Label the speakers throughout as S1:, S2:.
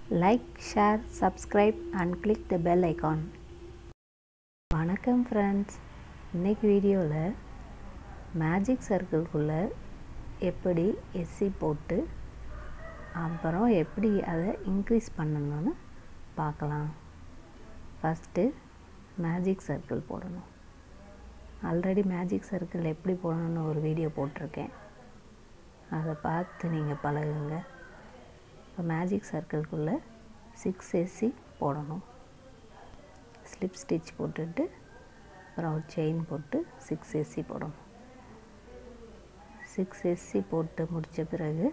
S1: like share subscribe and click the bell icon வணக்கம் friends இன்னைக்கு வீடியோவில் மேஜிக் சர்க்கிள்குள்ளே எப்படி எஸ்சி போட்டு அப்புறம் எப்படி அதை இன்க்ரீஸ் பண்ணணும்னு பார்க்கலாம் ஃபஸ்ட்டு மேஜிக் சர்க்கிள் போடணும் ஆல்ரெடி மேஜிக் சர்க்கிள் எப்படி போடணும்னு ஒரு வீடியோ போட்டிருக்கேன் அதை பார்த்து நீங்கள் பழகுங்க இப்போ மேஜிக் சர்க்கிள்குள்ளே சிக்ஸ் எஸ்சி போடணும் ஸ்லிப் ஸ்டிச் போட்டுட்டு அப்புறம் ஒரு செயின் போட்டு சிக்ஸ் எஸ்சி போடணும் சிக்ஸ் எஸ்சி போட்டு முடித்த பிறகு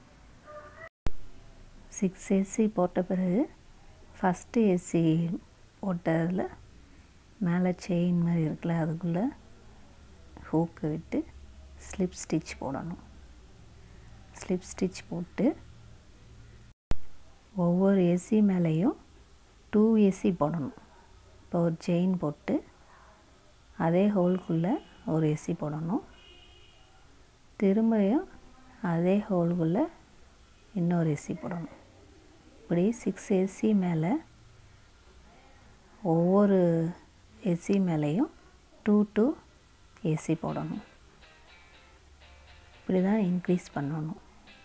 S1: சிக்ஸ் எஸ்சி போட்ட பிறகு ஃபஸ்ட்டு எஸ்சி போட்டதில் மேலே செயின் மாதிரி இருக்குல்ல அதுக்குள்ளே ஹூக்கு விட்டு ஸ்லிப் ஸ்டிச் போடணும் ஸ்லிப் ஸ்டிச் போட்டு ஒவ்வொரு எஸ்சி மேலேயும் டூ எஸ்சி போடணும் இப்போ ஒரு செயின் போட்டு அதே ஹோல்குள்ளே ஒரு எஸ்சி போடணும் திரும்பியும் அதே ஹோல்குள்ளே இன்னொரு எஸ்சி போடணும் இப்படி சிக்ஸ் எஸ்சி மேலே ஒவ்வொரு எஸ்சி மேலேயும் டூ டூ ஏசி போடணும் இப்படி தான் இன்க்ரீஸ் பண்ணணும்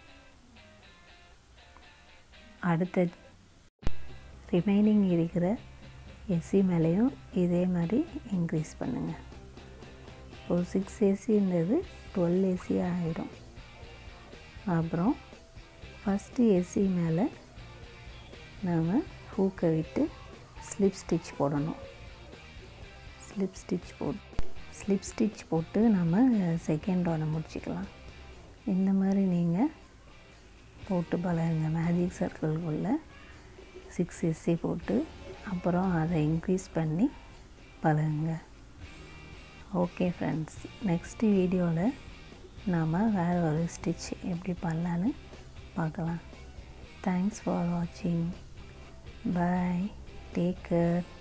S1: அடுத்த ரிமைனிங் இருக்கிற எஸ்சி மேலேயும் இதே மாதிரி இன்க்ரீஸ் பண்ணுங்கள் ஒரு சிக்ஸ் ஏசின்றது டுவெல் ஏசி ஆகிடும் அப்புறம் ஃபஸ்ட்டு ஏசி மேலே நாம் ஹூக்கை விட்டு ஸ்லிப் ஸ்டிச் போடணும் ஸ்லிப் ஸ்டிச் போட் ஸ்லிப் ஸ்டிச் போட்டு நம்ம செகண்ட் ஒன்று முடிச்சிக்கலாம் இந்த மாதிரி நீங்கள் போட்டு பழகுங்க மேஜிக் சர்க்கிள்குள்ளே சிக்ஸ் எஸ்சி போட்டு அப்புறம் அதை இன்க்ரீஸ் பண்ணி பழகுங்க ஓகே ஃப்ரெண்ட்ஸ் நெக்ஸ்ட்டு வீடியோவில் நாம் வேறு ஒரு ஸ்டிச் எப்படி பண்ணலான்னு பார்க்கலாம் தேங்க்ஸ் ஃபார் வாட்சிங் பாய் டேக் கேர்